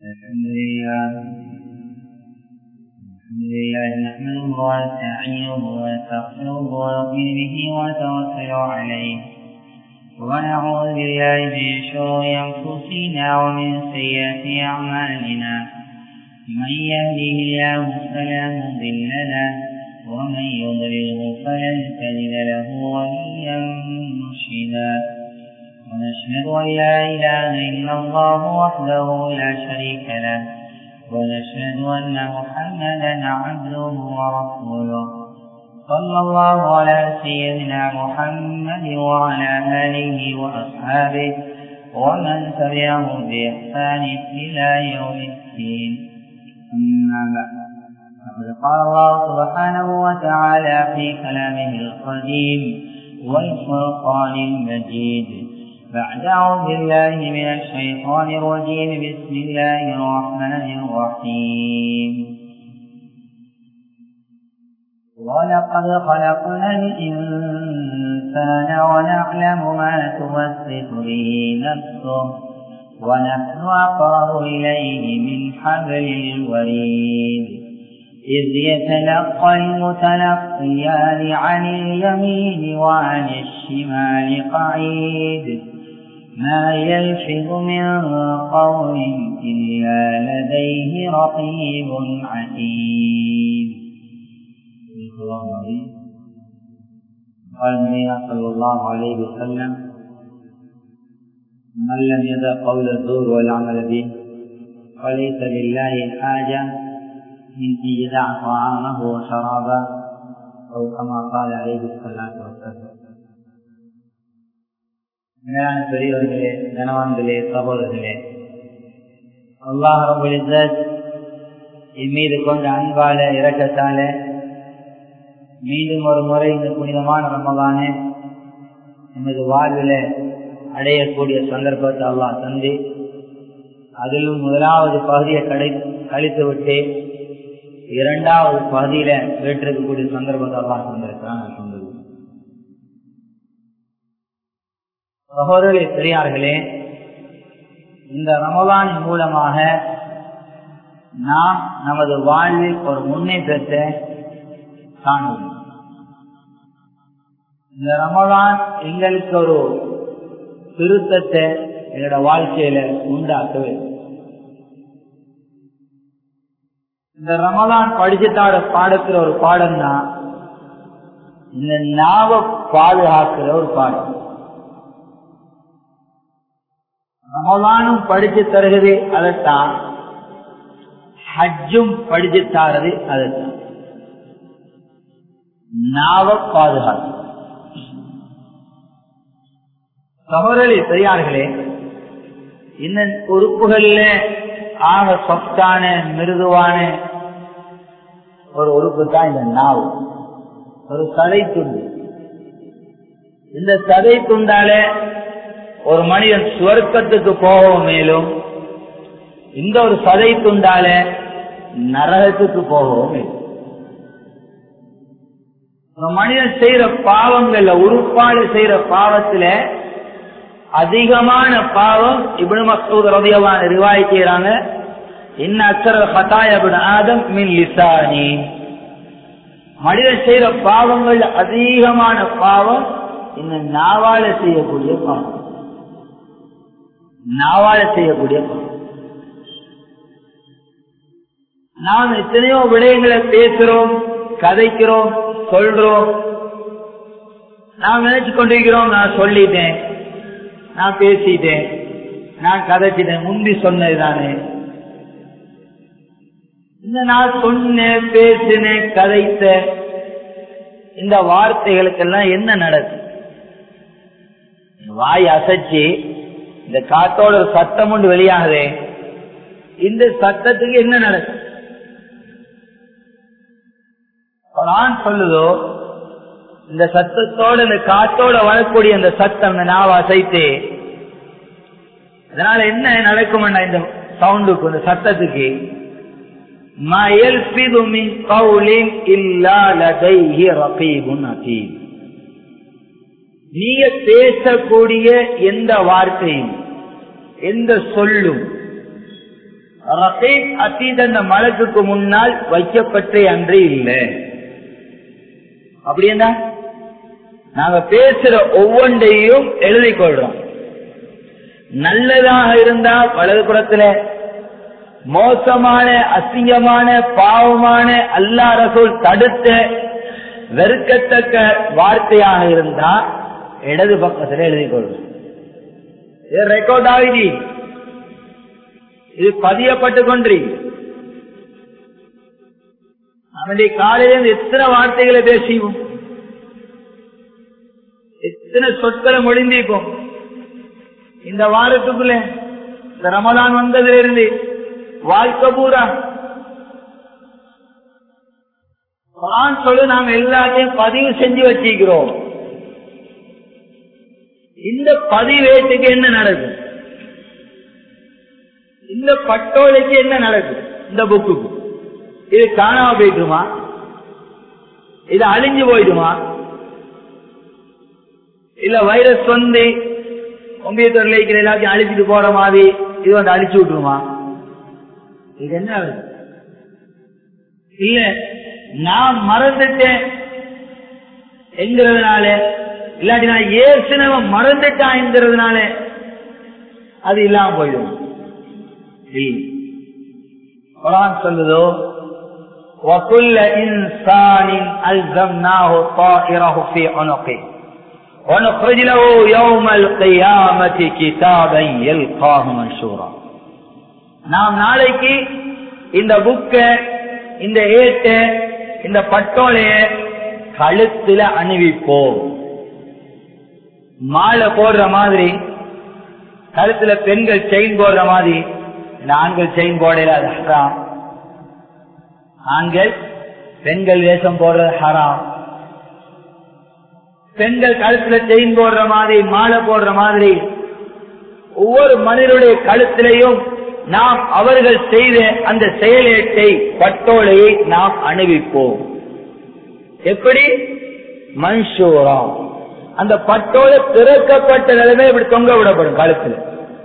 الحمد لله الحمد لله نحمده ونستعينه ونستغفره ونؤمن به ونتوكل عليه ونعوذ بالله من شرور انفسنا ومن سيئات اعمالنا من يهده الله فلا مضل له ومن يضلله فلن تجد له وليا مرشدا ونشهد أن لا إله إلا الله وحده لا شريك له ونشهد أن محمدا عبده ورسوله صلى الله على سيدنا محمد وعلى آله وأصحابه ومن تبعهم بإحسان إلى يوم الدين أما بعد فقد قال الله سبحانه وتعالى في كلامه القديم والفرقان المجيد بعد أعوذ بالله من الشيطان الرجيم بسم الله الرحمن الرحيم ولقد خلقنا الإنسان ونعلم ما توسط به نفسه ونحن أقرب إليه من حبل الوريد إذ يتلقى المتلقيان عن اليمين وعن الشمال قعيد ما يلفظ من قول إلا لديه رقيب عتيد قال النبي صلى الله عليه وسلم من لم يدع قول الزور والعمل به فليس لله حاجة من أن يدع طعامه وشرابه أو كما قال عليه الصلاة والسلام மேலான பெரியவர்களே கனவான்களே சகோதரர்களே அல்லாஹ் ரபுல் இஸ்ஸத் இம்மீது கொண்ட அன்பால இரக்கத்தால மீண்டும் ஒரு முறை இந்த புனிதமான ரமதானே நமது வாழ்வில் அடையக்கூடிய சந்தர்ப்பத்தை அல்லாஹ் தந்து அதிலும் முதலாவது பகுதியை கடை கழித்து விட்டு இரண்டாவது பகுதியில கேட்டிருக்கக்கூடிய சந்தர்ப்பத்தை அல்லாஹ் தந்திருக்கிறான் சொந்தது சகோதரர்களே பெரியார்களே இந்த ரமலானின் மூலமாக நாம் நமது வாழ்வில் ஒரு முன்னேற்றத்தை காணுவோம் இந்த ரமலான் எங்களுக்கு ஒரு திருத்தத்தை எங்களோட வாழ்க்கையில உண்டாக்குது இந்த ரமலான் படிச்சுட்டாட பாடத்துல ஒரு பாடம் தான் இந்த நாவ பாதுகாக்கிற ஒரு பாடம் ரமலானும் படிச்சு தருகிறது அதைத்தான் ஹஜ்ஜும் படிச்சு தாரது அதைத்தான் நாவ பாதுகாப்பு சகோதரி பெரியார்களே இந்த உறுப்புகள்ல ஆக சொத்தான மிருதுவான ஒரு உறுப்பு தான் இந்த நாவு ஒரு சதை துண்டு இந்த சதை துண்டால ஒரு மனிதன் சுவர்க்கத்துக்கு போகவும் மேலும் இந்த ஒரு சதை துண்டால நரகத்துக்கு போகவும் மேலும் மனிதன் செய்யற பாவங்கள்ல உருப்பாடு செய்யற பாவத்துல அதிகமான பாவம் இபுனு மசூத் ரதியவான ரிவாய் செய்யறாங்க இன்ன அச்சர ஹதாயபுன் ஆதம் மின் லிசானி மனிதன் செய்யற பாவங்கள் அதிகமான பாவம் இந்த நாவால செய்யக்கூடிய பாவம் நாவால செய்யக்கூடிய பாவம் நாம் எத்தனையோ விடயங்களை பேசுறோம் கதைக்கிறோம் சொல்றோம் நாம் நினைச்சு கொண்டிருக்கிறோம் நான் சொல்லிட்டேன் நான் பேசிட்டேன் நான் கதைச்சிட்டேன் முந்தி சொன்னது தானே இந்த நான் சொன்னேன் பேசினேன் கதைத்த இந்த வார்த்தைகளுக்கெல்லாம் என்ன நடக்கும் வாய் அசைச்சு இந்த காத்தோட ஒரு சத்தம் ஒன்று வெளியாகுதே இந்த சத்தத்துக்கு என்ன நடக்கும் நான் சொல்லுதோ இந்த சத்தத்தோட இந்த காத்தோட வரக்கூடிய அந்த சத்தம் இந்த நாவ அசைத்து அதனால என்ன நடக்கும்னா இந்த சவுண்டுக்கு இந்த சத்தத்துக்கு நீங்க பேசக்கூடிய எந்த வார்த்தையும் எந்த சொல்லும் ரசீத் அத்தீத் அந்த மலக்குக்கு முன்னால் வைக்கப்பட்ட அன்று இல்லை அப்படி என்ன நாங்க பேசுற ஒவ்வொன்றையும் எழுதி கொள்றோம் நல்லதாக இருந்தா வலது புறத்துல மோசமான அசிங்கமான பாவமான அல்லா ரசூல் தடுத்த வெறுக்கத்தக்க வார்த்தையாக இருந்தா இடது பக்கத்துல எழுதி கொள்வோம் இது ரெக்கார்ட் ஆகுது இது பதியப்பட்டு கொன்றி அவனுடைய காலையில எத்தனை வார்த்தைகளை பேசிவோம் எத்தனை சொற்களை மொழிந்திருப்போம் இந்த வாரத்துக்குள்ள இந்த ரமதான் வந்ததுல இருந்து வாழ்க்கை பூரா குரான் சொல்லு நாம் எல்லாத்தையும் பதிவு செஞ்சு வச்சிருக்கிறோம் இந்த பதிவேட்டுக்கு என்ன நடக்கும் இந்த பட்டோலைக்கு என்ன நடக்கும் இந்த புக்குக்கு இது காணாம போயிட்டுமா இது அழிஞ்சு போயிடுமா இல்ல வைரஸ் வந்து கம்ப்யூட்டர்ல இருக்கிற எல்லாத்தையும் அழிச்சிட்டு போற மாதிரி இது வந்து அழிச்சு விட்டுருமா இது என்ன ஆகுது? இல்ல நான் மறந்துட்டேன் என்கிறதுனால இல்லாட்டி நான் ஏற்கனவே மறந்துட்டான் என்கிறதுனால அது இல்லாம போயிடும் இல்லை. குரான் சொல்லுதோ وَكُلَّ إِنسَانٍ أَلْزَمْنَاهُ طَائِرَهُ فِي عُنُقِهِ ونخرج له يوم القيامة كتابا يلقاه منشورا நாம் நாளைக்கு இந்த புக்க இந்த ஏட்ட இந்த பட்டோலைய கழுத்துல அணிவிப்போம் மாலை போடுற மாதிரி கழுத்துல பெண்கள் செயின் போடுற மாதிரி இந்த ஆண்கள் செயின் போடல அது ஹராம் ஆண்கள் பெண்கள் வேஷம் போடுறது ஹராம் பெண்கள் கழுத்துல செயின் போடுற மாதிரி மாலை போடுற மாதிரி ஒவ்வொரு மனிதனுடைய கழுத்திலையும் நாம் அவர்கள் செய்த அந்த செயலேட்டை பட்டோலையை நாம் அணிவிப்போம் எப்படி மன்சூரா அந்த பட்டோலை திறக்கப்பட்ட நிலைமை இப்படி தொங்க விடப்படும் கழுத்துல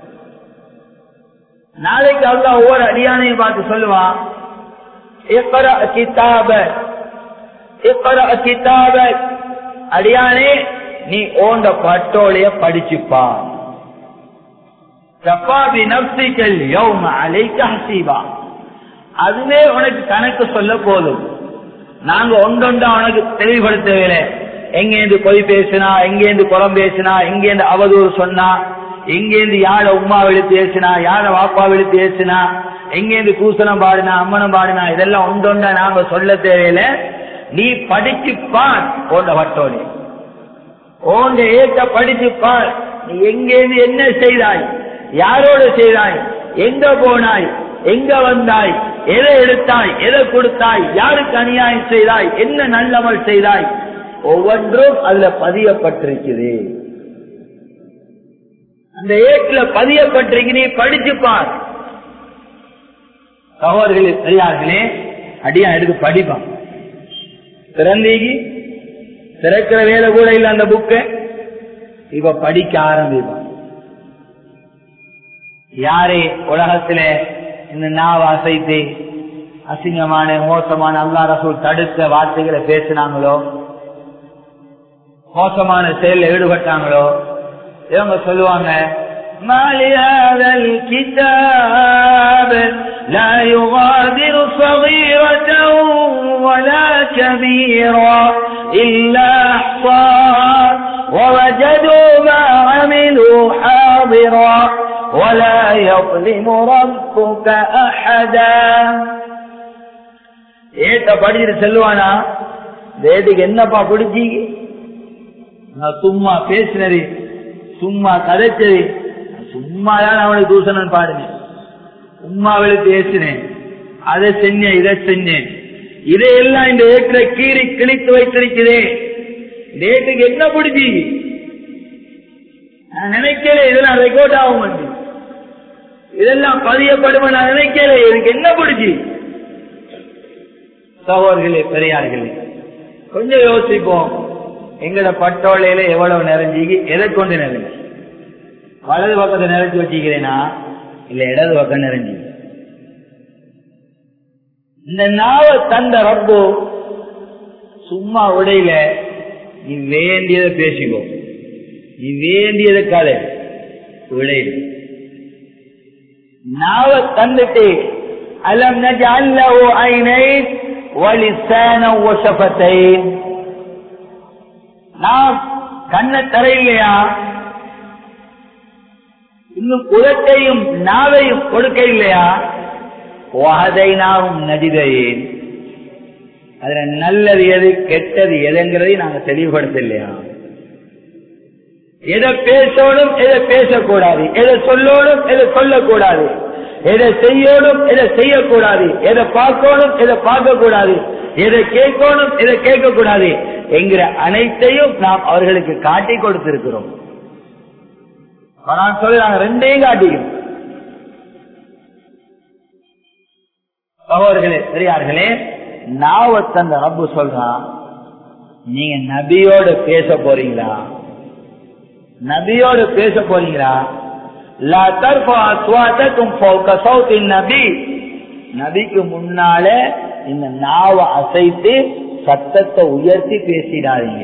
நாளைக்கு அல்லா ஒவ்வொரு அடியானையும் பார்த்து சொல்லுவான் இக்கர கிதாப இக்கர கிதாப அடியானே நீ ஓண்ட பட்டோலைய படிச்சுப்பா கப்பாபி நப்சிக்கல் யௌம அலைக்க ஹசீபா அதுவே உனக்கு கணக்கு சொல்ல போதும் நாங்க ஒன்றொண்டா உனக்கு தெளிவுபடுத்தவில்லை எங்கேந்து பொய் பேசினா எங்கேந்து குளம் பேசினா எங்கேந்து அவதூறு சொன்னா எங்கேந்து யார உமா விழுத்து பேசினா யார வாப்பா விழுத்து பேசினா எங்கேந்து கூசனம் பாடினா அம்மனம் பாடினா இதெல்லாம் ஒன்றொண்டா நாங்க சொல்ல தேவையில்லை நீ படிச்சு பார் போன்ற வட்டோனி ஓண்ட ஏற்ற படிச்சு பார் நீ எங்கேருந்து என்ன செய்தாய் யாரோடு செய்தாய் எங்க போனாய் எங்க வந்தாய் எதை எடுத்தாய் எதை கொடுத்தாய் யாருக்கு அநியாயம் செய்தாய் என்ன நல்லமல் செய்தாய் ஒவ்வொன்றும் அதுல பதியப்பட்டிருக்குது அந்த ஏட்டில் பதியப்பட்டிருக்கு நீ படிச்சு பார் சகோதரர்களே பெரியார்களே அடியா எடுத்து படிப்பான் திறந்தீகி திறக்கிற வேலை கூட இல்ல அந்த புக்க இப்ப படிக்க ஆரம்பிப்பான் யாரே உலகத்துல இந்த நாவ அசைத்து அசிங்கமான மோசமான அல்லா ரசூல் தடுத்த வார்த்தைகளை பேசினாங்களோ மோசமான செயலில் ஈடுபட்டாங்களோ இவங்க சொல்லுவாங்க ما لهذا الكتاب لا يغادر صغيرة ولا كبيرا إلا أحصاها ووجدوا ما عملوا حاضرا ولا يظلم ربك أحدا ஏட்ட படிச்சுட்டு செல்லுவானா வேதிக்கு என்னப்பா பிடிச்சி நான் சும்மா பேசினது சும்மா கதைச்சது சும்மா தான் அவனுக்கு தூசணன் பாடுங்க உம்மாவில பேசினேன் அதை செஞ்சேன் இதை செஞ்சேன் இதையெல்லாம் இந்த ஏட்டில கீறி கிழித்து வைத்திருக்கிறேன் இந்த ஏட்டுக்கு என்ன பிடிச்சி நான் நினைக்கல இதெல்லாம் ரெக்கார்ட் ஆகும் என்று. இதெல்லாம் பதியப்படும் நான் நினைக்கல இதுக்கு என்ன பிடிச்சி சகோதர்களே பெரியார்களே கொஞ்சம் யோசிப்போம் எங்கட பட்டோலையில எவ்வளவு நிறைஞ்சி எதை கொண்டு நிறைஞ்சு வலது பக்கத்தை நிறைஞ்சு வச்சுக்கிறேனா இல்ல இடது பக்கம் நிறைஞ்சி இந்த நாவை தந்த ரப்பு சும்மா உடையில நீ வேண்டியதை பேசிக்கோ நீ வேண்டியதை கதை உடையில நாவை தந்துட்டு அலம் நஜல்லஹு ஐனைன் வலிசான வஷபத்தை நான் கண்ணை தரையிலையா இன்னும் உலத்தையும் நாவையும் கொடுக்க இல்லையா வாதைனாவும் நதிதையேன் அதுல நல்லது எது கெட்டது எதுங்கிறதையும் நாங்க தெளிவுபடுத்த இல்லையா எதை பேசணும் எதை பேசக்கூடாது எதை சொல்லணும் எதை சொல்லக்கூடாது எதை செய்யணும் எதை செய்யக்கூடாது எதை பார்க்கணும் எதை பார்க்க கூடாது எதை கேட்கணும் எதை கேட்க கூடாது என்கிற அனைத்தையும் நாம் அவர்களுக்கு காட்டி கொடுத்திருக்கிறோம் நான் சொல்றாங்க ரெண்டையும் காட்டியும் சகோதரர்களே பெரியார்களே நாவத்தந்த ரப்பு சொல்றான் நீங்க நபியோடு பேச போறீங்களா நபியோடு பேச போறீங்களா லா தர்ஃபா அஸ்வாதக்கும் ஃபௌக சௌத்தின் நபி நபிக்கு முன்னால இந்த நாவை அசைத்து சத்தத்தை உயர்த்தி பேசிடாதீங்க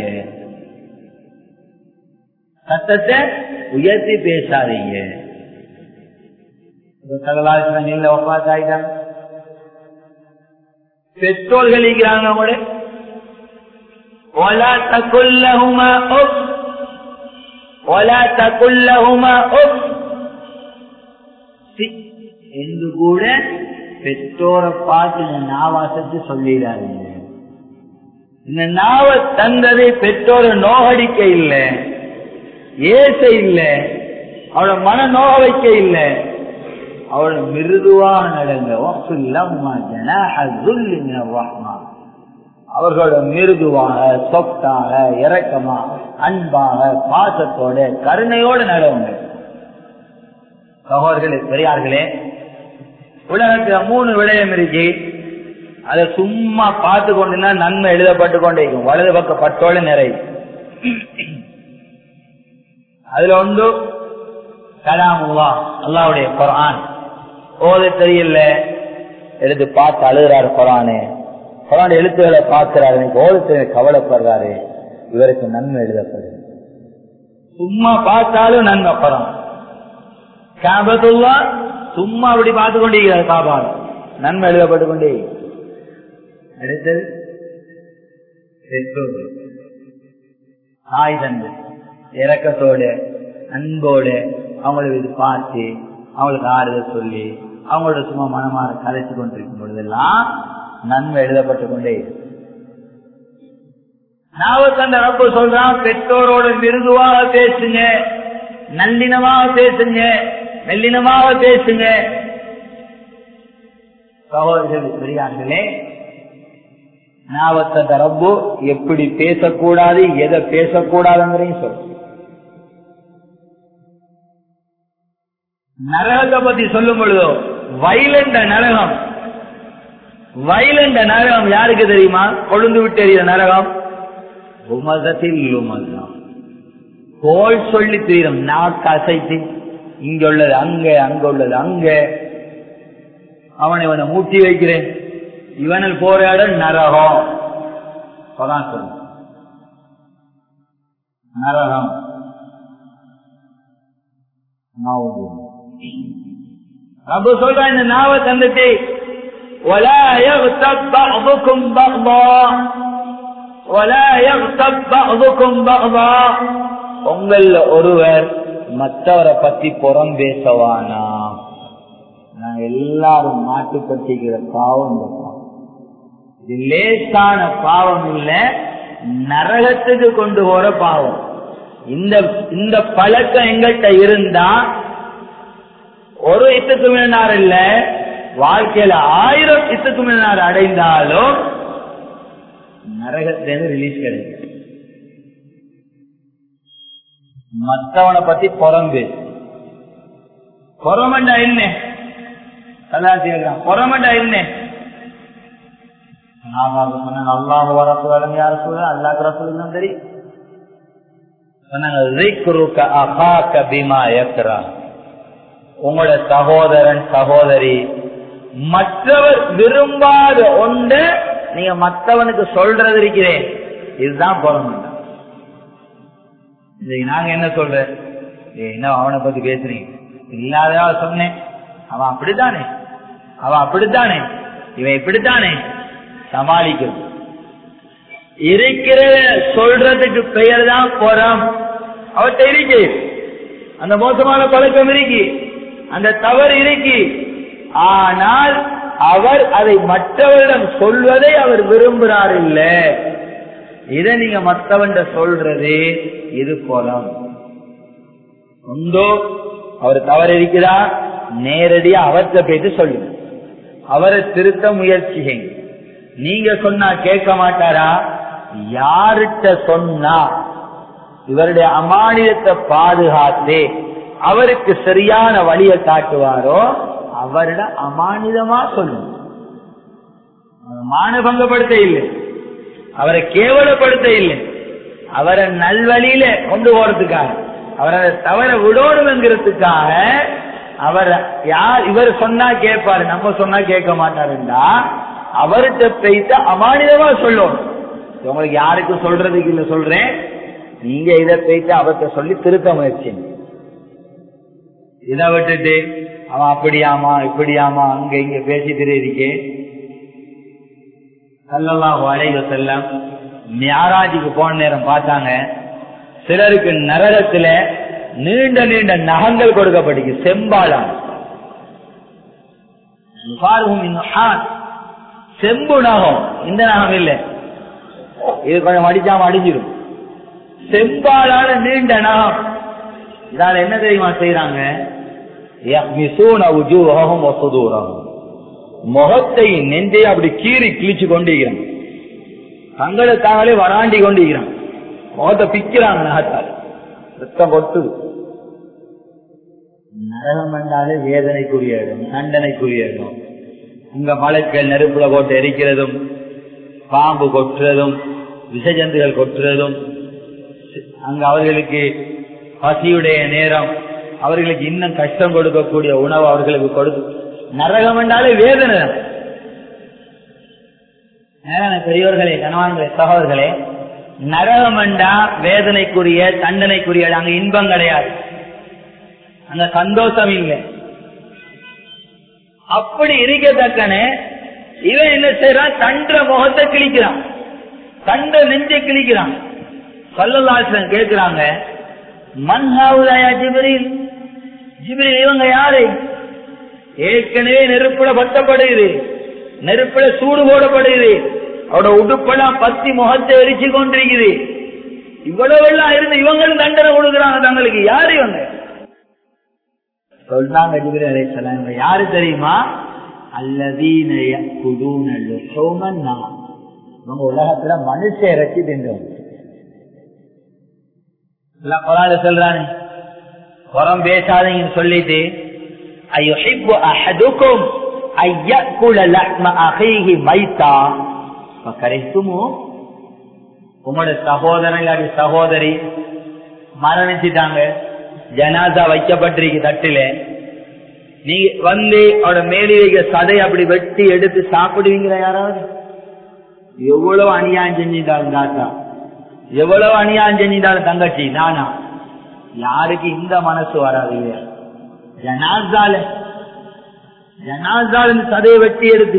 சத்தத்தை உயர்த்தி பேசாதீங்க சகலாசிரங்கள்ல ஒப்பாத்தாயிட்டாங்க பெற்றோர்கள் இருக்கிறாங்க கூட ولا تقل لهما اف ولا تقل لهما اف என்று கூட பெற்றோரை பார்த்து இந்த நாவாசத்தை சொல்லிடாதீங்க இந்த நாவ தந்ததை பெற்றோரை நோகடிக்க இல்லை ஏச இல்லை அவளை மன நோக வைக்க இல்லை அவளை மிருதுவாக நடங்க அவர்களோட மிருதுவாக சொத்தாக இறக்கமாக அன்பாக பாசத்தோட கருணையோடு நடவுங்க சகோதரர்களே பெரியார்களே உலகத்துல மூணு விடயம் இருக்கு அதை சும்மா பார்த்து கொண்டுனா நன்மை எழுதப்பட்டு கொண்டே இருக்கும் வலது பக்க பட்டோட நிறை அதுல ஒன்று கலாமுவா அல்லாவுடைய குரான் ஓத தெரியல எடுத்து பார்த்து அழுகிறாரு குரானு குரான் எழுத்துக்களை பார்க்கிறாரு எனக்கு ஓத தெரிய கவலைப்படுறாரு இவருக்கு நன்மை எழுதப்படுது சும்மா பார்த்தாலும் நன்மை படம் கேபத்துல்லா சும்மா அப்படி பார்த்து கொண்டிருக்கிறார் பாபா நன்மை எழுதப்பட்டு கொண்டே அடுத்தது பெற்றோர்கள் தாய் தந்து இறக்கத்தோடு அன்போடு அவங்களுக்கு இது பார்த்து அவங்களுக்கு ஆறுதல் சொல்லி அவங்களோட சும்மா மனமான கதைச்சு கொண்டிருக்கும் பொழுதெல்லாம் நன்மை எழுதப்பட்டு கொண்டே நாவத்தந்த ரப்பு சொல்றான் பெற்றோரோட மிருதுவாக பேசுங்க நல்லினமாக பேசுங்க மெல்லினமாக பேசுங்க சகோதரர்கள் பெரியார்களே நாவத்தந்த ரப்பு எப்படி பேசக்கூடாது எதை பேசக்கூடாதுங்கிறதையும் சொல்ற நரகத்தை பத்தி சொல்லும் பொழுதோ வைலண்ட நரகம் வைலண்ட நரகம் யாருக்கு தெரியுமா கொழுந்து விட்டு எறிய நரகம் உமதத்தில் உமதம் கோல் சொல்லி தீரும் நாக்கு அசைத்து இங்க உள்ளது அங்க அங்க உள்ளது அங்க அவனை இவனை மூட்டி வைக்கிறேன் இவனில் போராட நரகம் அதான் சொல்லு நரகம் ரபு சொல்ற இந்த நாவை தந்துட்டு ولا يغتب بعضكم بعضا ولا يغتب بعضكم بعضا உங்கள ஒருவர் மற்றவரை பத்தி புறம் பேசவானா நாங்க எல்லாரும் மாட்டுப்பட்டிக்கிற பாவம் இந்த பாவம் இது லேசான பாவம் இல்ல நரகத்துக்கு கொண்டு போற பாவம் இந்த இந்த பழக்கம் எங்கள்கிட்ட இருந்தா ஒரு இத்துக்கு மின்னார் இல்ல வாழ்க்கையில ஆயிரம் இத்துக்கு மின்னார் அடைந்தாலும் நரகத்திலிருந்து ரிலீஸ் கிடைக்கும் மற்றவனை பத்தி புறம்பு புறமண்டா என்ன புறமண்டா என்ன அல்லாஹ் வரப்பு யார சொல்ல அல்லாஹ் ரசூல் தான் தெரியும் உங்களோட சகோதரன் சகோதரி மற்றவர் விரும்பாத ஒன்ற நீங்க மற்றவனுக்கு சொல்றது இருக்கிறேன் இதுதான் பொறாமை இன்னைக்கு நாங்க என்ன சொல்ற ஏய், என்ன அவனை பத்தி பேசுறீங்க இல்லாததா சொன்னேன் அவன் அப்படித்தானே அவன் அப்படித்தானே இவன் இப்படித்தானே சமாளிக்கும் இருக்கிற சொல்றதுக்கு பெயர் தான் பொறம் அவர்கிட்ட இருக்கு அந்த மோசமான பழக்கம் இருக்கு அந்த தவறு இருக்கு ஆனால் அவர் அதை மற்றவரிடம் சொல்வதை அவர் விரும்புகிறார் இல்ல இதை நீங்க மற்றவன் சொல்றது இது போலம் உண்டோ அவர் தவறு இருக்கிறார் நேரடியா அவர்கிட்ட போயிட்டு சொல்லுங்க அவரை திருத்த முயற்சி செய்யுங்க நீங்க சொன்னா கேட்க மாட்டாரா யார்கிட்ட சொன்னா இவருடைய அமானியத்தை பாதுகாத்து அவருக்கு சரியான வழியை காட்டுவாரோ அவரிட அமானிதமா சொல்லுங்க மானபங்கப்படுத்த இல்லை அவரை கேவலப்படுத்த இல்லை அவரை நல்வழியில கொண்டு போறதுக்காக அவரை தவற விடணுங்கிறதுக்காக அவர் யார் இவர் சொன்னா கேட்பாரு நம்ம சொன்னா கேட்க மாட்டாருண்டா அவர்கிட்ட போயிட்டு அமானிதமா சொல்லும் உங்களுக்கு யாருக்கு சொல்றதுக்கு இல்ல சொல்றேன் நீங்க இதை போயிட்டு அவர்கிட்ட சொல்லி திருத்த முயற்சி இதை விட்டுட்டு அவன் அப்படியாமா இப்படியாமா அங்க இங்க பேசிட்டு இருக்கே சல்லல்லாஹு அலைஹி வஸல்லம் மியாராஜுக்கு போன நேரம் பார்த்தாங்க சிலருக்கு நரகத்துல நீண்ட நீண்ட நகங்கள் கொடுக்கப்பட்டிருக்கு செம்பாலம் செம்பு நகம் இந்த நகம் இல்ல இது கொஞ்சம் அடிச்சாம அடிஞ்சிடும் செம்பாலான நீண்ட நகம் இதால என்ன தெரியுமா செய்யறாங்க முகத்தை நெஞ்சை அப்படி கீறி கிழிச்சு கொண்டிருக்கிறான் தங்களை தாங்களே வராண்டி கொண்டிருக்கிறான் முகத்தை பிக்கிறாங்க நகத்தால் ரத்தம் கொட்டுது நரகம் என்றாலே வேதனைக்குரிய இடம் தண்டனைக்குரிய இடம் இங்க மலைக்கள் நெருப்புல போட்டு எரிக்கிறதும் பாம்பு கொட்டுறதும் விஷஜந்துகள் கொட்டுறதும் அங்க அவர்களுக்கு பசியுடைய நேரம் அவர்களுக்கு இன்னும் கஷ்டம் கொடுக்கக்கூடிய உணவு அவர்களுக்கு கொடுத்து நரகம் என்றாலே வேதனை பெரியோர்களே கணவான்களே சகோதரர்களே நரகம் என்றா வேதனைக்குரிய தண்டனைக்குரிய அங்க இன்பம் கிடையாது அங்க சந்தோஷம் இல்லை அப்படி இருக்கத்தக்கன இவன் என்ன செய்யறான் தன்ற முகத்தை கிழிக்கிறான் தண்ட நெஞ்சை கிழிக்கிறான் சொல்லலாசன் கேட்கிறாங்க மன்ஹாவுதாயா ஜிபிரில் ஜிபிரில் இவங்க யாரு ஏற்கனவே நெருப்புல பட்டப்படுகிறது நெருப்புல சூடு போடப்படுகிறது அவட உடுப்பெல்லாம் பத்தி முகத்தை எரிச்சு கொண்டிருக்குது இவ்வளவு எல்லாம் இருந்து இவங்களும் தண்டனை கொடுக்குறாங்க தங்களுக்கு யாரு இவங்க சொல்றாங்க ஜிபிரி அலைசலாம் இவங்க யாரு தெரியுமா அல்லதீன இவங்க உலகத்துல மனுஷ இறச்சி தின்றவங்க சொல்றானே புறம் பேசாதீங்கன்னு சொல்லிட்டு ஐயோ அஹதுக்கும் உங்களோட சகோதரன் இல்லாட்டி சகோதரி மரணிச்சுட்டாங்க ஜனாதா வைக்கப்பட்டிருக்கு தட்டுல நீ வந்து அவட மேலே வைக்க சதை அப்படி வெட்டி எடுத்து சாப்பிடுவீங்களா யாராவது எவ்வளவு அநியாயம் செஞ்சிருந்தாலும் தாத்தா எவ்வளவு அநியாயம் செஞ்சிருந்தாலும் தங்கச்சி நானா யாருக்கு இந்த மனசு வராது ஜனாதால ஜனாதால சதையை வெட்டி எடுத்து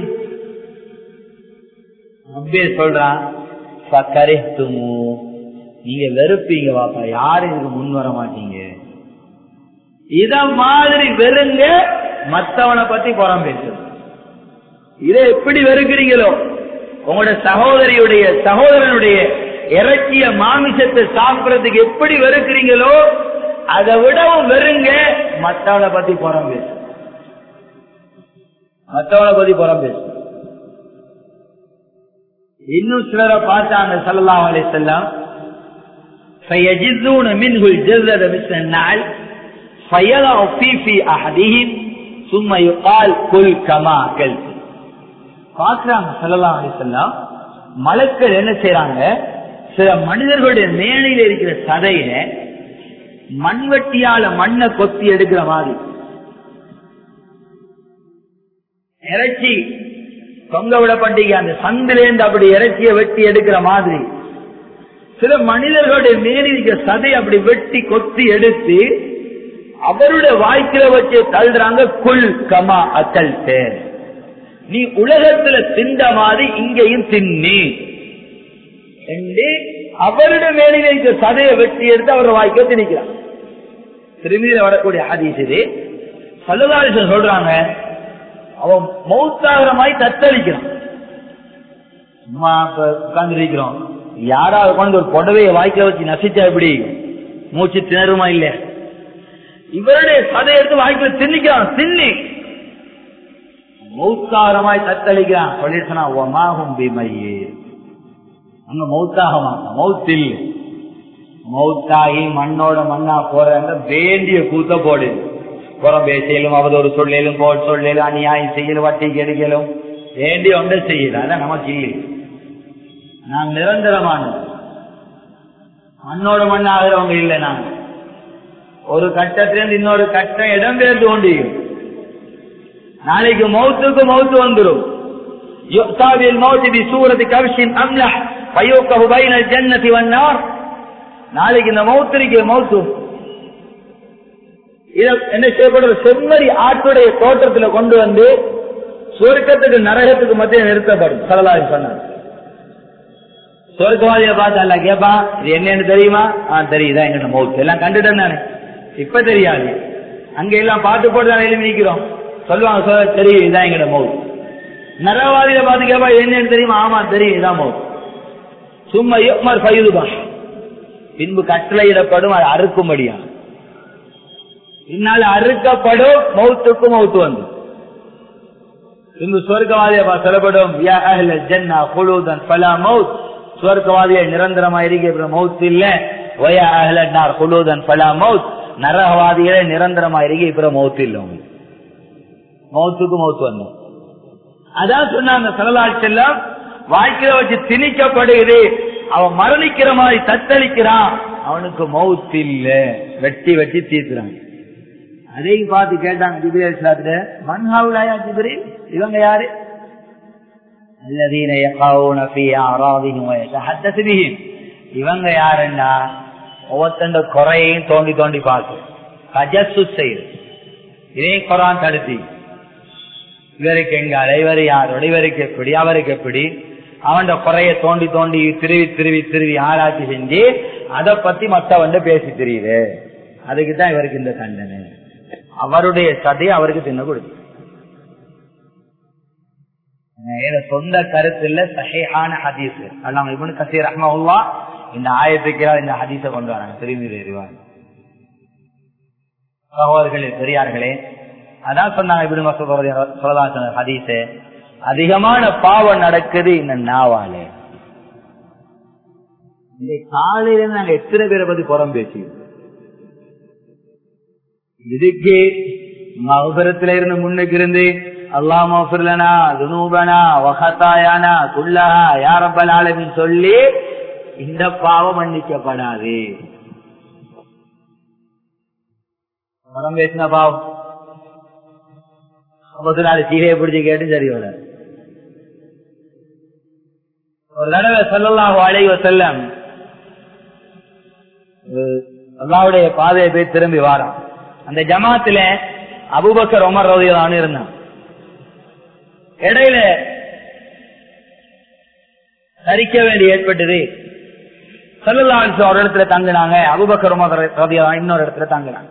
அப்படியே சொல்றான் கரைத்துமோ நீங்க வெறுப்பீங்க வாப்பா யாரும் இதுக்கு முன் வர மாட்டீங்க இத மாதிரி வெறுங்க மத்தவனை பத்தி புறம் பேசு இதை எப்படி வெறுக்கிறீங்களோ உங்களோட சகோதரியுடைய சகோதரனுடைய இறக்கிய மாமிசத்தை சாப்பிடறதுக்கு எப்படி வெறுக்கிறீங்களோ அதை விடவும் வெறுங்க மத்தவனை பத்தி புறம் பேசு மத்தவனை பத்தி புறம் பேசு இன்னும் சிலரை பார்த்தாங்க சல்லா அலி செல்லாம் فيجزون منه الجزة مثل النعل فيضع في في أحدهم ثم يقال كل كما أكلت பார்க்கிறாங்க சல்லா அலி செல்லாம் மலக்கள் என்ன செய்யறாங்க சில மனிதர்களுடைய மேலையில இருக்கிற சதையில மண்வெட்டியால மண்ணை கொத்தி எடுக்கிற மாதிரி இறைச்சி தொங்க விடப்பட்டீங்க அந்த சந்திலேருந்து அப்படி இறைச்சியை வெட்டி எடுக்கிற மாதிரி சில மனிதர்களுடைய மேலிருக்க சதை அப்படி வெட்டி கொத்தி எடுத்து அவருடைய வாய்க்கில வச்சு தள்ளுறாங்க குல் கமா அக்கல் நீ உலகத்துல திண்ட மாதிரி இங்கேயும் தின்னி என்று அவருடைய மேலில் இருக்க சதையை வெட்டி எடுத்து அவர் வாய்க்க திணிக்கிறார் திரும்பியில வரக்கூடிய ஹதீஸ் இது சல்லதாரிசன் சொல்றாங்க அவன் மௌத்தாகிற மாதிரி தத்தளிக்கிறான் சும்மா உட்கார்ந்து இருக்கிறோம் யாராவது கொண்டு ஒரு புடவையை வாய்க்க வச்சு நசிச்சா எப்படி மூச்சு திணறுமா இல்ல இவருடைய சதை எடுத்து வாய்க்க தின்னிக்கிறான் தின்னி மௌத்தாரமாய் தத்தளிக்கிறான் சொல்லிடுச்சனா ஒமாகும் பிமையே அங்க மௌத்தாக மாட்டான் மௌத்தில் மௌத்தாகி மண்ணோட மண்ணா போறாங்க வேண்டிய கூத்த போடு புறம் பேசியலும் அவதொரு சொல்லும் போல் சொல்லலும் அநியாயம் செய்யலும் வட்டி கெடுக்கலும் வேண்டிய ஒன்றை செய்யல அதான் நமக்கு இல்லை நான் நிரந்தரமானது மண்ணோட மண் ஆகிறவங்க இல்லை நாங்க ஒரு கட்டத்திலிருந்து இன்னொரு கட்டம் இடம் பெயர்ந்து கொண்டு நாளைக்கு மௌத்துக்கு மௌத்து வந்துடும் சூரத்து கவிஷின் அம்லா பயோக்ககு பைனல் ஜன்னதி வண்ணார் நாளைக்கு இந்த மௌத்திரிக்கு மௌத்து இத என்ன செய்யப்படுற செம்மறி ஆட்டுடைய தோட்டத்துல கொண்டு வந்து சொர்க்கத்துக்கு நரகத்துக்கு மத்திய நிறுத்தப்படும் சரலாரி சொன்னார் சொர்க்கவாதிய பார்த்து அல்ல கேப்பா இது என்னன்னு தெரியுமா ஆ தெரியுதா எங்க மௌத்து எல்லாம் கண்டுட்டேன் தானே இப்ப தெரியாது அங்க எல்லாம் பாட்டு போட்டு தான் எழுதி நிக்கிறோம் சொல்லுவாங்க சொல்ல தெரியும் இதான் எங்கட மௌத் நரவாதியில பார்த்து கேப்பா என்னன்னு தெரியுமா ஆமா தெரியும் இதான் மௌத் சும்மா யுக்மர் பயுதுபா பின்பு கட்டளையிடப்படும் அது அறுக்கும்படியா பின்னால் அறுக்கப்படும் மௌத்துக்கு மௌத்து வந்து பின்பு சொர்க்கவாதிய சொல்லப்படும் யா அஹ்ல ஜன்னா குலூதன் பலா மௌத் சொர்க்கவாதிய நிரந்தரமா இருக்கிற மௌத் இல்ல வய அஹ்ல நார் குலூதன் பலா மௌத் நரகவாதிகளே நிரந்தரமா இருக்க இப்ப மௌத்து இல்ல உங்களுக்கு மௌத்துக்கு மௌத்து வந்தோம் அதான் சொன்னாங்க சரலாட்செல்லாம் வாழ்க்கையில வச்சு திணிக்கப்படுகிறது அவன் மரணிக்கிற மாதிரி தத்தளிக்கிறான் அவனுக்கு மவுத் இல்ல வெட்டி வெட்டி தீர்த்துறான் அதையும் பார்த்து கேட்டாங்க ஜிபிரேல் சாத்துல மன்ஹாவுலாயா ஜிபிரேல் இவங்க யாரு الذين يقعون في اعراضهم ويتحدث بهم இவங்க யாருன்னா ஒவ்வொருத்தண்ட குறையையும் தோண்டி தோண்டி பார்க்கும் கஜசு செய்யுது இதையும் குரான் தடுத்தி இவருக்கு எங்கால இவர் யாரோட இவருக்கு எப்படி அவருக்கு எப்படி அவன் குறைய தோண்டி தோண்டி திருவி திருவி திருவி ஆராய்ச்சி செஞ்சு அதை பத்தி மத்தவன் பேசி தெரியுது அதுக்கு தான் இவருக்கு இந்த தண்டனை அவருடைய சதையை அவருக்கு தின்ன கொடுத்து சொந்த கருத்து இல்ல சஹேஹான ஹதீஸ் அல்லாம இவனு கசீர் ரஹ்மவுல்லா இந்த ஆயத்துக்கு இந்த ஹதீஸ கொண்டு வராங்க திரும்பி எறிவாங்க சகோதரர்களே பெரியார்களே அதான் சொன்னாங்க இப்படி சொல்லலாம் சொன்ன ஹதீஸு அதிகமான பாவம் நடக்குது இந்த நாவாலே இந்த காலையில நாங்க எத்தனை பேரை பத்தி புறம் பேசி இதுக்கு மகபுரத்துல இருந்து முன்னுக்கு இருந்து அல்லா மஃபிர்லனா துனூபனா வகத்தாயானா குல்லஹா யாரப்பல் ஆலமின் சொல்லி இந்த பாவம் மன்னிக்கப்படாது புறம் பேசின பாவம் ஐம்பத்தி நாலு சீகையை பிடிச்சு கேட்டு சரி வர ஒரு தடவை சொல்லலாம் அழைவ செல்லம் அல்லாவுடைய பாதையை போய் திரும்பி வாரான் அந்த ஜமாத்துல அபுபக்கர் உமர் ரவிதான் இருந்தான் இடையில தரிக்க வேண்டி ஏற்பட்டது செல்லலாம் ஒரு இடத்துல தங்கினாங்க அபுபக்கர் உமர் ரவிதான் இன்னொரு இடத்துல தங்கினாங்க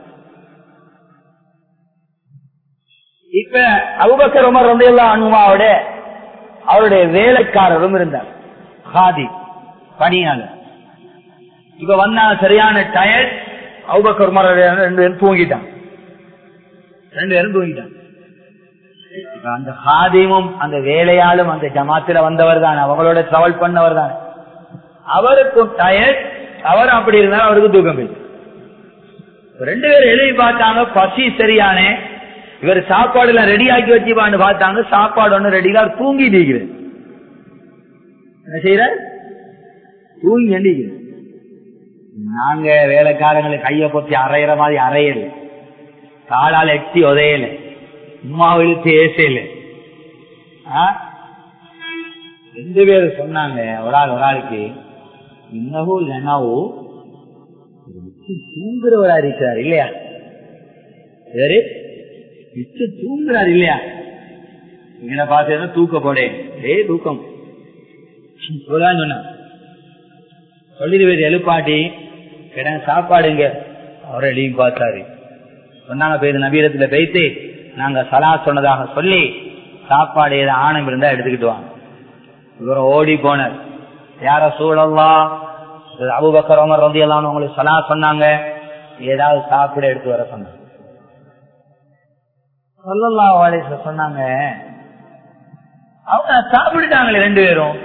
இப்ப அபுபக்கர் உமர் வந்து எல்லாம் அனுமாவோட அவருடைய வேலைக்காரரும் இருந்தார் ஹாதி பணியாளர் இப்ப வந்தா சரியான டயர்ட் அபுபக்கர் உமர் ரெண்டு பேரும் தூங்கிட்டான் ரெண்டு பேரும் தூங்கிட்டான் இப்ப அந்த ஹாதிமும் அந்த வேலையாளும் அந்த ஜமாத்துல வந்தவர் தான் அவங்களோட டிராவல் பண்ணவர் தான் அவருக்கும் டயர்ட் அவர் அப்படி இருந்தாலும் அவருக்கு தூக்கம் போயிடுச்சு ரெண்டு பேரும் எழுதி பார்த்தாங்க பசி சரியானே இவர் சாப்பாடு எல்லாம் ரெடி ஆக்கி வச்சுப்பான்னு பார்த்தாங்க சாப்பாடு ஒண்ணு ரெடியா தூங்கிட்டு இருக்கிறேன் என்ன செய்யற தூங்கி எண்டிக்கிறேன் நாங்க வேலைக்காரங்களை கைய பொத்தி அரையிற மாதிரி அரையல காலால் எட்டி உதையல சும்மா இழுத்து ஏசையில ரெண்டு பேரும் சொன்னாங்க ஒரு ஆள் ஒரு ஆளுக்கு இன்னவோ இல்லைனாவோ தூங்குறவரா இருக்கிறார் இல்லையா வேறு மிச்ச தூங்குறாரு இல்லையா இங்க பார்த்து தூக்க போடே ஏ தூக்கம் சொன்ன சொல்லிடுவது எழுப்பாட்டி கிடங்க சாப்பாடுங்க அவர் எழுதி பார்த்தாரு சொன்னாங்க போய் நபீரத்துல பேய்த்து நாங்க சலா சொன்னதாக சொல்லி சாப்பாடு ஏதாவது ஆணம் இருந்தா எடுத்துக்கிட்டு வாங்க இவரும் ஓடி போனார் யார சூழல்லா அபுபக்கர் அமர் வந்து எல்லாம் உங்களுக்கு சலா சொன்னாங்க ஏதாவது சாப்பிட எடுத்து வர சொன்னாங்க சொல்லல்லா வாலேச சொன்னாங்க அவங்க சாப்பிட்டுட்டாங்களே ரெண்டு பேரும்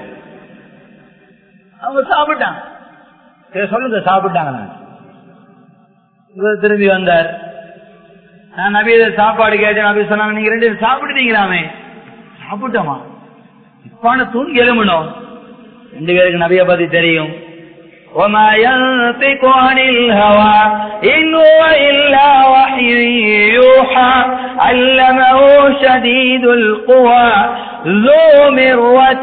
அவங்க சாப்பிட்டாங்க சரி சொல்லுங்க சாப்பிட்டாங்க நான் இவர் திரும்பி வந்தார் நான் நபீத சாப்பாடு கேட்டேன் நபி சொன்னாங்க நீங்க ரெண்டு பேரும் சாப்பிட்டுட்டீங்களாமே சாப்பிட்டோமா இப்பான தூங்கி எழுமணும் ரெண்டு பேருக்கு நபிய பத்தி தெரியும் وما ينطق عن الهوى إن هو إلا وحي يوحى علمه شديد القوى ذو مرة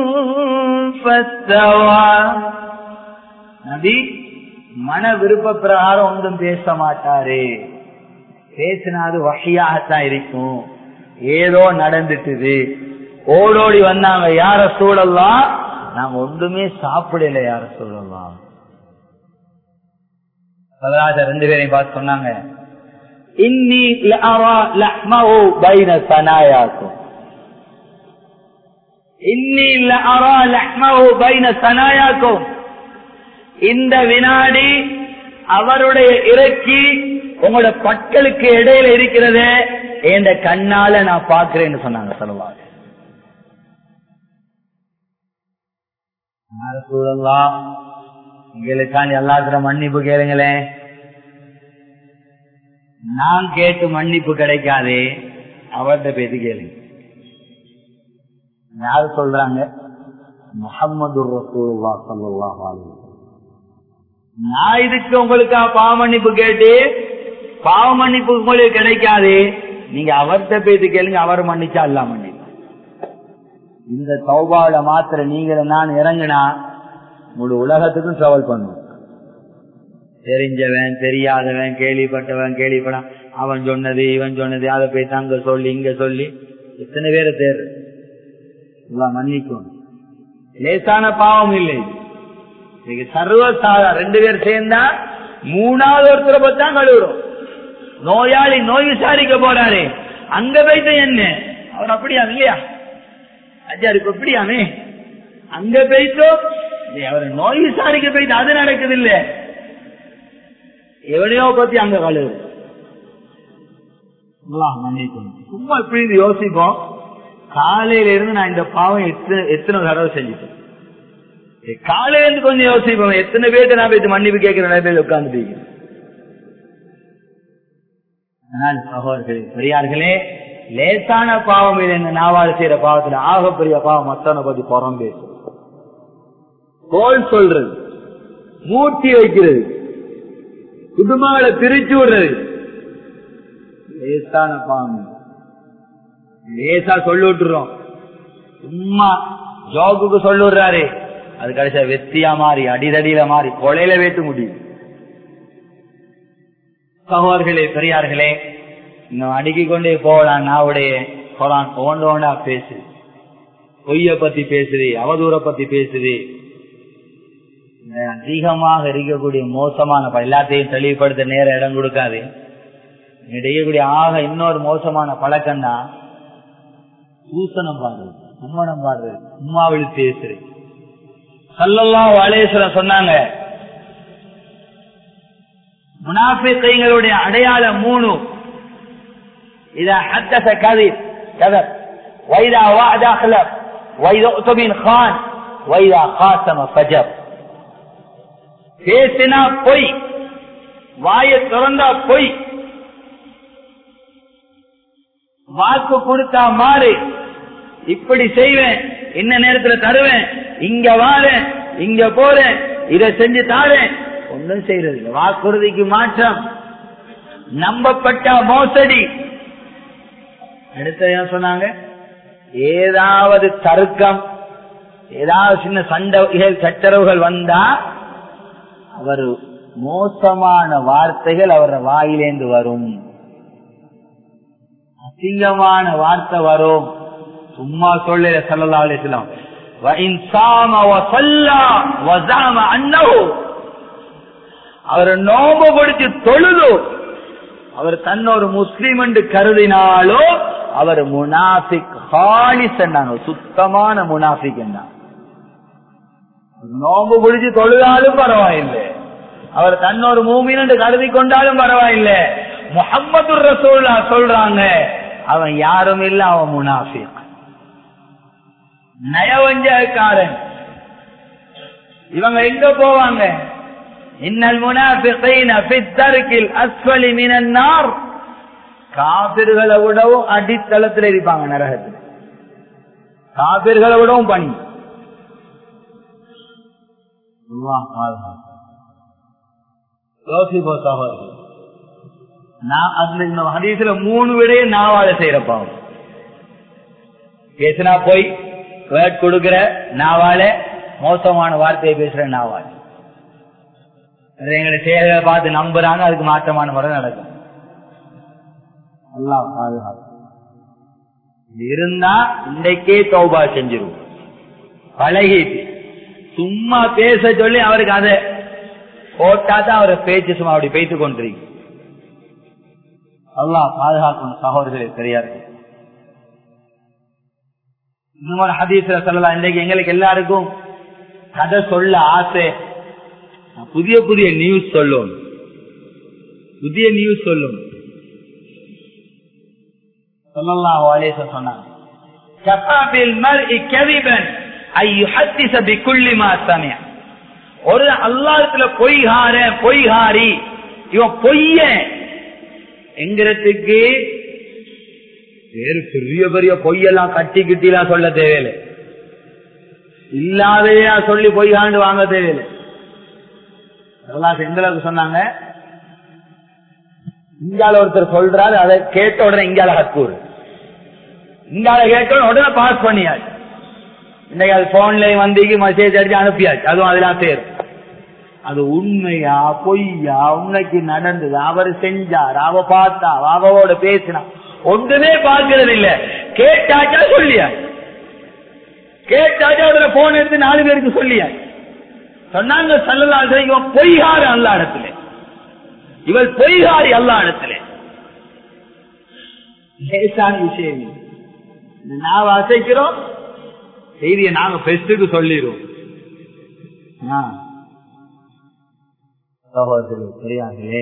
فاستوى நபி மன விருப்ப பிரகாரம் ஒன்றும் பேச மாட்டாரு பேசினாது வகையாகத்தான் இருக்கும் ஏதோ நடந்துட்டுது ஓடோடி வந்தாங்க யார சூழல்லாம் நாங்க ஒன்றுமே சாப்பிடல யார சூழல்லாம் பதினாறு ரெண்டு பேரையும் பார்த்து சொன்னாங்க இன்னி பைன சனாயாக்கும் இன்னி பைன சனாயாக்கும் இந்த வினாடி அவருடைய இறக்கி உங்களோட பற்களுக்கு இடையில இருக்கிறது என்ற கண்ணால நான் பாக்குறேன்னு சொன்னாங்க சொல்லுவாங்க எங்களுக்காண்டி எல்லாத்திர மன்னிப்பு கேளுங்களேன் நான் கேட்டு மன்னிப்பு கிடைக்காதே அவர்கிட்ட பேசி கேளுங்க யாரு சொல்றாங்க முகமது ரசூல்லா சல்லாஹ் அலி நான் இதுக்கு உங்களுக்கா பாவ மன்னிப்பு கேட்டு பாவ மன்னிப்பு உங்களுக்கு கிடைக்காது நீங்க அவர்கிட்ட பேசி கேளுங்க அவர் மன்னிச்சா அல்ல மன்னிப்பு இந்த சௌபாவில மாத்திர நீங்க நான் இறங்கினா முழு உலகத்துக்கும் டிராவல் பண்ணும் தெரிஞ்சவன் தெரியாதவன் கேள்விப்பட்டவன் கேள்விப்பட அவன் சொன்னது இவன் சொன்னது அதை போய் அங்க சொல்லி இங்க சொல்லி எத்தனை பேரை தேர் மன்னிக்கும் லேசான பாவம் இல்லை சர்வசாதா ரெண்டு பேர் சேர்ந்தா மூணாவது ஒருத்தரை பத்தா கழுவுறோம் நோயாளி நோய் விசாரிக்க போறாரு அங்க போயிட்டு என்ன அவர் அப்படியா இல்லையா அஜாரு இப்ப எப்படியாமே அங்க போயிட்டோ அவர் நோய் விசாரிக்க போயிட்டு அது நடக்குது இல்ல எவனையோ பத்தி அங்க கழுவு சும்மா இப்படி யோசிப்போம் காலையில இருந்து நான் இந்த பாவம் எத்தனை எத்தனை தடவை செஞ்சுட்டேன் காலையில இருந்து கொஞ்சம் யோசிப்போம் எத்தனை பேருக்கு நான் போயிட்டு மன்னிப்பு கேட்கிற நிலைமையில உட்கார்ந்து சகோதரர்களே பெரியார்களே லேசான பாவம் இது என்ன நாவால் செய்யற பாவத்துல ஆகப்பெரிய பாவம் மத்தவனை பத்தி புறம் பேசு கோல் சொல்றது மூட்டி வைக்கிறது குடும்பங்களை பிரிச்சு விடுறது லேசான பாவம் லேசா சொல்லி விட்டுறோம் சும்மா ஜோக்குக்கு சொல்லி விடுறாரு அது கடைசியா வெத்தியா மாறி அடிதடியில மாறி கொலையில வைத்து முடியும் சகோதர்களே பெரியார்களே இன்னும் அடுக்கிக் கொண்டே போகலாம் நாவுடைய குரான் ஓண்ட ஓண்டா பேசு பொய்ய பத்தி பேசுது அவதூற பத்தி பேசுது அதிகமாக இருக்கக்கூடிய மோசமான எல்லாத்தையும் தெளிவுபடுத்த நேர இடம் கொடுக்காது இடையக்கூடிய ஆக இன்னொரு மோசமான பழக்கம் தான் சூசனம் பாடுறது சும்மனம் பாடுறது சும்மாவில் பேசுறது சல்லல்லாம் வாலேஸ்வரன் சொன்னாங்க முனாஃபிகளுடைய அடையாளம் மூணு إذا حدث كذب كذب وإذا وعد أخلف وإذا أؤتمن خان وإذا خاتم فجر பேசினா பொய் வாய திறந்தா பொய் வாக்கு கொடுத்தா மாறு இப்படி செய்வேன் என்ன நேரத்துல தருவேன் இங்க வாரேன் இங்க போறேன் இதை செஞ்சு தாரேன் ஒன்றும் செய்யறது இல்லை வாக்குறுதிக்கு மாற்றம் நம்பப்பட்ட மோசடி அடுத்த சொன்னாங்க ஏதாவது தர்க்கம் ஏதாவது சின்ன சண்டைகள் சச்சரவுகள் வந்தா அவர் மோசமான வார்த்தைகள் அவர் வாயிலேந்து வரும் அசிங்கமான வார்த்தை வரும் சும்மா சொல்ல சல்லா அலிஸ்லாம் அவர் நோம்பு பிடிச்சு தொழுது அவர் தன்னொரு முஸ்லீம் என்று கருதினாலோ அவர் முனாஃபிக் ஹாலிஸ் என்றாங்க சுத்தமான முனாஃபிக் என்றாங்க நோம்பு பிடிச்சு தொழுதாலும் பரவாயில்லை அவர் தன்னொரு மூமின் என்று கருதி கொண்டாலும் பரவாயில்லை முகம்மது ரசூல்லா சொல்றாங்க அவன் யாரும் இல்ல அவன் முனாஃபிக் நயவஞ்சகாரன் இவங்க எங்க போவாங்க இன்னல் முனாஃபிகீன ஃபித்தர்கில் அஸ்வலி மினன் நார் காபிர்களை விடவும் அடித்தளத்தில் இருப்பாங்க நரகத்தில் காபிர்களை விடவும் பணி ஹதீஸ்ல மூணு விடையே நாவால செய்யறப்பா பேசினா போய் வேட் கொடுக்கிற நாவால மோசமான வார்த்தையை பேசுற நாவால எங்களை செயல்களை பார்த்து நம்புறாங்க அதுக்கு மாற்றமான முறை நடக்கும் எல்லாம் பாதுகாப்பு இருந்தா இன்றைக்கே தௌபா செஞ்சிரும் பழகிட்டு சும்மா பேச சொல்லி அவருக்கு அதை போட்டா தான் அவரை பேச்சு சும்மா அப்படி பேத்து கொண்டிருக்கு எல்லாம் பாதுகாக்கணும் சகோதரர்களே தெரியாது இன்னொரு ஹதீஸ்ல சொல்லலாம் இன்றைக்கு எங்களுக்கு எல்லாருக்கும் கதை சொல்ல ஆசை புதிய புதிய நியூஸ் சொல்லும் புதிய நியூஸ் சொல்லும் சொன்னாங்க ஒரு அல்லாத்துல பொய்கார பொய்காரி இவன் பொய்ய எங்கிறதுக்கு வேறு பெரிய பெரிய பொய்யெல்லாம் கட்டி கிட்டிலாம் சொல்ல தேவையில்லை இல்லாதையா சொல்லி பொய்காண்டு வாங்க தேவையில்லை எந்த அளவுக்கு சொன்னாங்க இங்கால ஒருத்தர் சொல்றாரு அதை கேட்ட உடனே இங்கால ஹக்கூர் இங்கால கேட்ட உடனே பாஸ் பண்ணியாச்சு இன்னைக்கு அது போன்ல வந்தீங்க மெசேஜ் அடிச்சு அனுப்பியாச்சு அதுவும் அதெல்லாம் சேரும் அது உண்மையா பொய்யா உண்மைக்கு நடந்தது அவர் செஞ்சார் அவ பார்த்தா அவவோட பேசினா ஒன்றுமே பார்க்கறது இல்ல கேட்டாச்சா சொல்லியா கேட்டாச்சா அதுல போன் எடுத்து நாலு பேருக்கு சொல்லியா சொன்னாங்க சல்லல்லா இவன் பொய்காரு அல்ல இடத்துல இவள் பொய்காரி அல்ல இடத்துல லேசான விஷயம் நான் அசைக்கிறோம் செய்தியை நாங்க பெஸ்டுக்கு சொல்லிடுவோம் தெரியாதே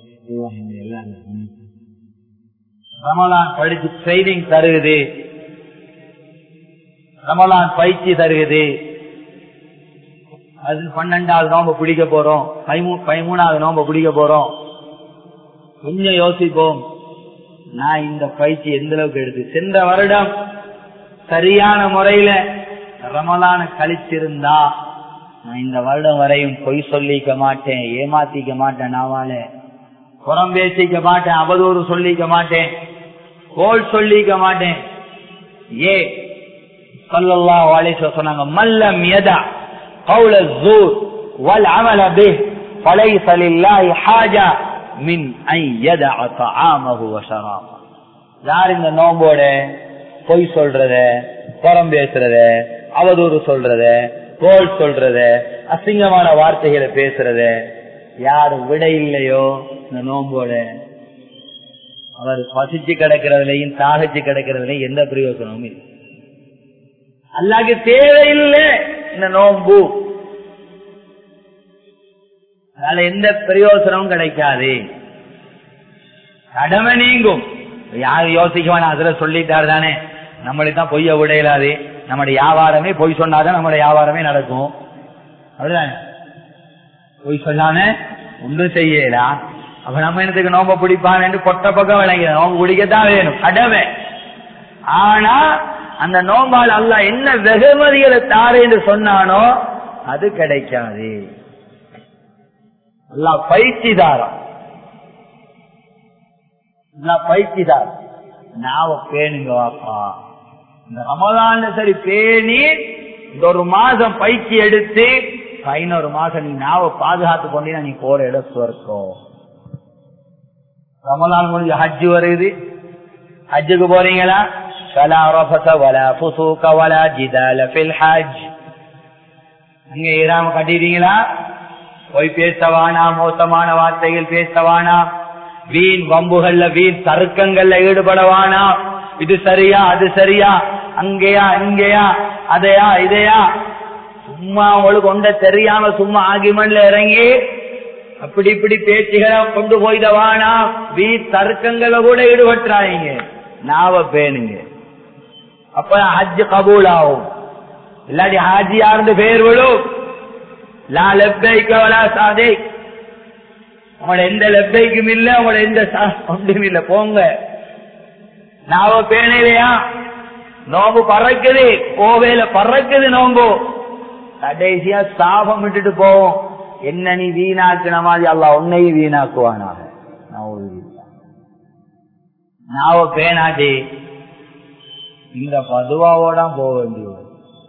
ரமலான் படிச்சு ட்ரைனிங் தருகுது ரமலான் பயிற்சி தருகுது அது பன்னெண்டாவது நோம்ப பிடிக்க போறோம் பதிமூணாவது நோம்ப பிடிக்க போறோம் கொஞ்சம் யோசிப்போம் நான் இந்த பயிற்சி எந்த அளவுக்கு எடுத்து சென்ற வருடம் சரியான முறையில ரமலான கழிச்சிருந்தா நான் இந்த வருடம் வரையும் பொய் சொல்லிக்க மாட்டேன் ஏமாத்திக்க மாட்டேன் நாவால புறம் பேசிக்க மாட்டேன் அவதூறு சொல்லிக்க மாட்டேன் கோல் சொல்லிக்க மாட்டேன் ஏ சொல்லல்லா வாலேஸ்வர சொன்னாங்க மல்லம் எதா قول الزور والعمل به فليس لله حاجة من أن يدع طعامه وشرابه யார் இந்த நோம்போட பொய் சொல்றத புறம் பேசுறத அவதூறு சொல்றத கோல் சொல்றத அசிங்கமான வார்த்தைகளை பேசுறத யாரு விட இல்லையோ இந்த நோம்போட அவர் பசிச்சு கிடக்கிறதுலையும் தாகச்சு கிடக்கிறதுலையும் எந்த பிரயோசனமும் இல்லை அல்லாக்கு தேவையில்லை இந்த நோம்பு அதனால எந்த பிரயோசனமும் கிடைக்காது கடமை நீங்கும் யாரும் யோசிக்க வேணாம் அதுல சொல்லிட்டாரு தானே நம்மளுக்கு தான் பொய்ய விடையிலாது நம்முடைய வியாபாரமே பொய் சொன்னாதான் நம்முடைய வியாபாரமே நடக்கும் அப்படிதானே பொய் சொல்லாம ஒன்றும் செய்யலாம் அப்ப நம்ம என்னத்துக்கு நோம்ப பிடிப்பான் என்று கொட்ட பக்கம் விளங்க நோம்பு பிடிக்கத்தான் வேணும் கடமை ஆனா அந்த நோம்பால் அல்ல என்ன வெகுமதிகளை தாரு என்று சொன்னானோ அது கிடைக்காது அல்லா பயிற்சிதாரம் பயிற்சிதாரம் நாவ பேணுங்க வாப்பா இந்த ரமதான்ல சரி பேணி இந்த ஒரு மாசம் பயிற்சி எடுத்து பதினோரு மாசம் நீ நாவ பாதுகாத்து கொண்டீங்கன்னா நீ போற இடம் சுவர்க்கம் ரமலான் முடிஞ்சு ஹஜ்ஜு வருது ஹஜ்ஜுக்கு போறீங்களா فلا رفث ولا فسوق ولا جدال في الحج அங்க ஏறாம கட்டிட்டீங்களா போய் பேசவானா மோசமான வார்த்தைகள் பேசவானா வீண் வம்புகள்ல வீண் தர்க்கங்கள்ல ஈடுபடவானா இது சரியா அது சரியா அங்கேயா இங்கேயா அதையா இதையா சும்மா உங்களுக்கு ஒன்ற தெரியாம சும்மா ஆகிமன்ல இறங்கி அப்படி இப்படி பேச்சுகளை கொண்டு போய்தவானா வீ தர்க்கங்களை கூட ஈடுபட்டுறாங்க நாவ பேணுங்க அப்ப ஹஜ் கபூல் ஆகும் இல்லாட்டி ஹாஜி யாருந்து பேர் விழும் லா லெப்பைக்க வலா சாதை உங்களோட எந்த லெப்பைக்கும் இல்ல உங்களோட எந்த ஒன்றும் இல்ல போங்க நாவ பேணையிலையா நோம்பு பறக்குது கோவையில பறக்குது நோம்பு கடைசியா சாபம் விட்டுட்டு போவோம் என்ன நீ வீணாக்குன மாதிரி அல்ல உன்னையும் வீணாக்குவானாக நாவ பேணாட்டி இந்த பதுவாவோட போக வேண்டியது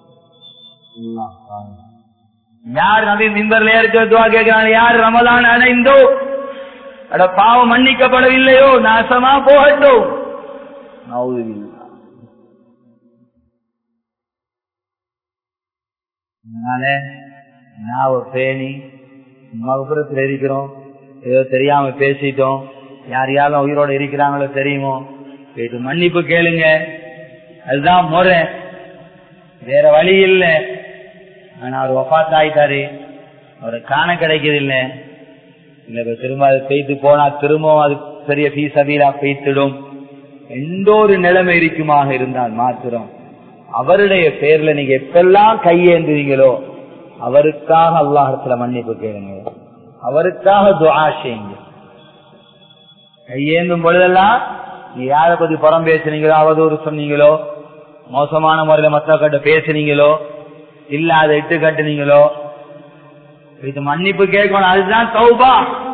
யார் நபி மிம்பர்ல இருக்க துவா கேட்கிறாங்க யார் ரமதான் அடைந்தோ அட பாவம் மன்னிக்கப்படவில்லையோ நாசமா போகட்டும் அதனால நாவ பேணி மகபுரத்தில் இருக்கிறோம் ஏதோ தெரியாம பேசிட்டோம் யார் யாரும் உயிரோட இருக்கிறாங்களோ தெரியுமோ கேட்டு மன்னிப்பு கேளுங்க அதுதான் முறை வேற வழி இல்லை ஆனா அவர் ஒப்பாத்து ஆயிட்டாரு அவரை காண கிடைக்கிறது இல்ல இல்ல திரும்ப அது பெய்து போனா திரும்பவும் அது பெரிய பீஸ் அபீலா பெய்த்திடும் எந்த ஒரு நிலைமை இருக்குமாக இருந்தால் மாத்திரம் அவருடைய பேர்ல நீங்க எப்பெல்லாம் கையேந்துவீங்களோ அவருக்காக அல்லாஹத்துல மன்னிப்பு கேளுங்க அவருக்காக துவா செய்யுங்க கையேந்தும் பொழுதெல்லாம் நீ யாரை பத்தி புறம் பேசுனீங்களோ அவதூறு சொன்னீங்களோ மோசமான முறையில மத்தவர்கிட்ட பேசுனீங்களோ இல்ல அதை இட்டு கட்டுனீங்களோ இது மன்னிப்பு கேட்கணும் அதுதான் சௌபா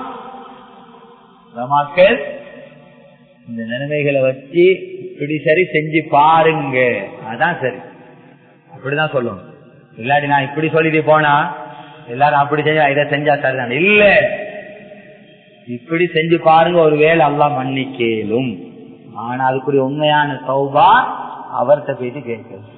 மக்கள் இந்த நிலைமைகளை வச்சு இப்படி சரி செஞ்சு பாருங்க அதான் சரி அப்படிதான் சொல்லணும் இல்லாட்டி நான் இப்படி சொல்லிட்டு போனா எல்லாரும் அப்படி செஞ்சா இதை செஞ்சா சரிதான் இல்ல இப்படி செஞ்சு பாருங்க ஒரு வேலை எல்லாம் மன்னிக்கலும் ஆனா அதுக்குரிய உண்மையான சௌபா அவர்கிட்ட போயிட்டு கேட்கலாம்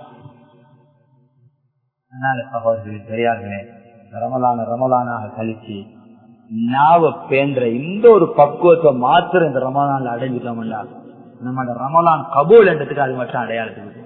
அதனால சகோதரி பெரியார்களே ரமலான ரமலானாக கழிச்சு நாவ பேன்ற இந்த ஒரு பக்குவத்தை மாத்திரம் இந்த ரமலான்ல அடைஞ்சிட்டோம்னா நம்மளோட ரமலான் கபூல் என்றதுக்கு அது மட்டும் அடையாளத்துக்கு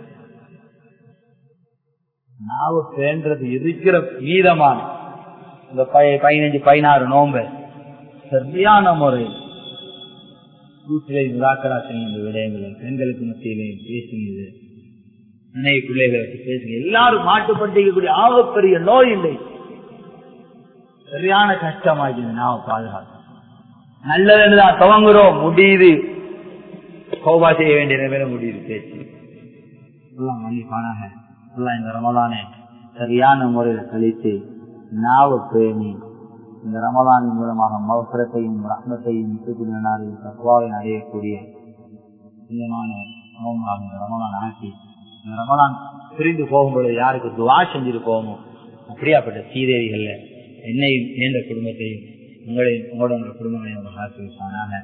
நாவ பேன்றது இருக்கிற மீதமான இந்த பதினஞ்சு பதினாறு நோம்பு சரியான முறை வீட்டிலே முதாக்கரா செய்யுங்க விடயங்களை பெண்களுக்கு மத்தியிலே பேசுங்க நினைவு பிள்ளைகளை வச்சு பேசுங்க எல்லாரும் மாட்டுப்பட்டிக்கக்கூடிய ஆகப்பெரிய நோய் இல்லை சரியான கஷ்டமாகிது நாம பாதுகாப்பு நல்லதுதான் துவங்குறோம் முடியுது கோபா செய்ய வேண்டிய நிலைமையில முடியுது பேச்சு எல்லாம் மன்னிப்பானாக எல்லாம் இந்த ரமலானை சரியான முறையில் கழித்து நாவ பேணி இந்த ரமலானின் மூலமாக மகப்புறத்தையும் ரத்னத்தையும் தத்வாவையும் அடையக்கூடிய புண்ணியமான நோமாக இந்த ரமலான் ஆக்கி இந்த ரமலான் பிரிந்து போகும்பொழுது யாருக்கு துவா செஞ்சுட்டு போவோமோ அப்படியாப்பட்ட சீதேவிகள்ல என்னையும் எந்த குடும்பத்தையும் உங்களையும் உங்களோட உங்கள் குடும்பங்களையும் ஆசிரியப்பானாக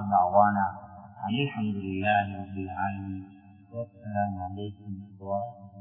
الحمد لله رب العالمين والسلام عليكم ورحمة الله